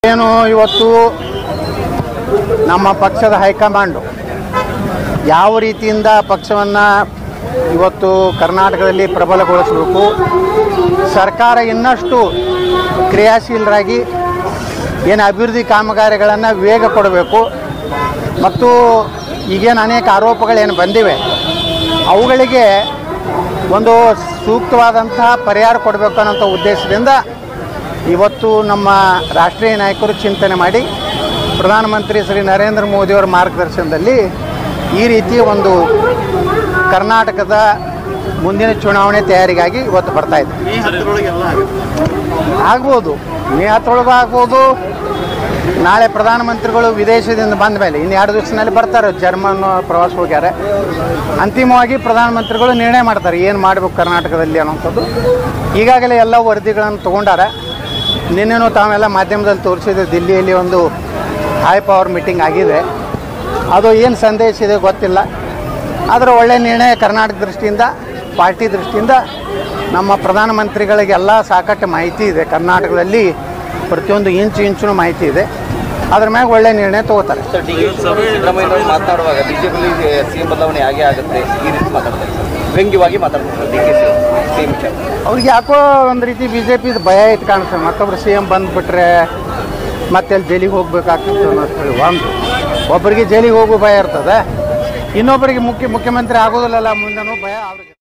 ಏನು ಇವತ್ತು ನಮ್ಮ ಪಕ್ಷದ ಹೈಕಮಾಂಡು ಯಾವ ರೀತಿಯಿಂದ ಪಕ್ಷವನ್ನು ಇವತ್ತು ಕರ್ನಾಟಕದಲ್ಲಿ ಪ್ರಬಲಗೊಳಿಸಬೇಕು ಸರ್ಕಾರ ಇನ್ನಷ್ಟು ಕ್ರಿಯಾಶೀಲರಾಗಿ ಏನು ಅಭಿವೃದ್ಧಿ ಕಾಮಗಾರಿಗಳನ್ನು ವೇಗ ಕೊಡಬೇಕು ಮತ್ತು ಈಗೇನು ಅನೇಕ ಆರೋಪಗಳೇನು ಬಂದಿವೆ ಅವುಗಳಿಗೆ ಒಂದು ಸೂಕ್ತವಾದಂತಹ ಪರಿಹಾರ ಕೊಡಬೇಕು ಅನ್ನೋಂಥ ಉದ್ದೇಶದಿಂದ ಇವತ್ತು ನಮ್ಮ ರಾಷ್ಟ್ರೀಯ ನಾಯಕರು ಚಿಂತನೆ ಮಾಡಿ ಪ್ರಧಾನಮಂತ್ರಿ ಶ್ರೀ ನರೇಂದ್ರ ಮೋದಿಯವರ ಮಾರ್ಗದರ್ಶನದಲ್ಲಿ ಈ ರೀತಿ ಒಂದು ಕರ್ನಾಟಕದ ಮುಂದಿನ ಚುನಾವಣೆ ತಯಾರಿಗಾಗಿ ಇವತ್ತು ಬರ್ತಾ ಇದೆ ಆಗ್ಬೋದು ಮೇ ಹತ್ತರೊಳಗೂ ಆಗ್ಬೋದು ನಾಳೆ ಪ್ರಧಾನಮಂತ್ರಿಗಳು ವಿದೇಶದಿಂದ ಬಂದ ಮೇಲೆ ಇನ್ನು ಎರಡು ದಿವಸದಲ್ಲಿ ಬರ್ತಾರೆ ಜರ್ಮನ್ ಪ್ರವಾಸ ಹೋಗ್ಯಾರ ಅಂತಿಮವಾಗಿ ಪ್ರಧಾನಮಂತ್ರಿಗಳು ನಿರ್ಣಯ ಮಾಡ್ತಾರೆ ಏನು ಮಾಡಬೇಕು ಕರ್ನಾಟಕದಲ್ಲಿ ಅನ್ನೋಂಥದ್ದು ಈಗಾಗಲೇ ಎಲ್ಲ ವರದಿಗಳನ್ನು ತೊಗೊಂಡಾರ ನಿನ್ನೆನೂ ತಾವೆಲ್ಲ ಮಾಧ್ಯಮದಲ್ಲಿ ತೋರಿಸಿದ್ರೆ ದಿಲ್ಲಿಯಲ್ಲಿ ಒಂದು ಹೈ ಪವರ್ ಮೀಟಿಂಗ್ ಆಗಿದೆ ಅದು ಏನು ಸಂದೇಶ ಇದೆ ಗೊತ್ತಿಲ್ಲ ಆದರೆ ಒಳ್ಳೆ ನಿರ್ಣಯ ಕರ್ನಾಟಕ ದೃಷ್ಟಿಯಿಂದ ಪಾರ್ಟಿ ದೃಷ್ಟಿಯಿಂದ ನಮ್ಮ ಪ್ರಧಾನಮಂತ್ರಿಗಳಿಗೆಲ್ಲ ಸಾಕಷ್ಟು ಮಾಹಿತಿ ಇದೆ ಕರ್ನಾಟಕದಲ್ಲಿ ಪ್ರತಿಯೊಂದು ಇಂಚು ಇಂಚು ಮಾಹಿತಿ ಇದೆ ಅದ್ರ ಮ್ಯಾಗ ಒಳ್ಳೆ ನಿರ್ಣಯ ತಗೋತಾರೆ sir D K Shivakumar Siddaramaiah ಮಾತನಾಡುವಾಗ ಬಿಜೆಪಿಲಿ ಸಿಎಂ ಬದಲಾವಣೆ ಆಗೇ ಆಗುತ್ತೆ ಈ ರೀತಿ ಮಾತಾಡ್ತಾರೆ ವ್ಯಂಗ್ಯವಾಗಿ ಮಾತಾಡ್ತಾರೆ ಡಿ ಕೆ ಸಿಎಂ ವಿಚಾರ ಅವ್ರಿಗೆ ಯಾಕೋ ಒಂದು ರೀತಿ ಬಿ ಜೆ ಪಿದು ಭಯ ಇತ್ತು ಕಾಣಿಸ್ತದೆ ಮತ್ತೊಬ್ರು ಸಿ ಎಮ್ ಬಂದುಬಿಟ್ರೆ ಮತ್ತೆ ಅಲ್ಲಿ ಜೈಲಿಗೆ ಹೋಗ್ಬೇಕಾಗ್ತಿತ್ತು ಅನ್ನೋದು ಹೇಳಿ ಒಂದು ಒಬ್ಬರಿಗೆ ಜೈಲಿಗೆ ಹೋಗೋ ಭಯ ಇರ್ತದೆ ಇನ್ನೊಬ್ಬರಿಗೆ ಮುಖ್ಯ ಮುಖ್ಯಮಂತ್ರಿ ಆಗೋದಿಲ್ಲಲ್ಲ ಮುಂದೆನೂ ಭಯ ಅವ್ರಿಗೆ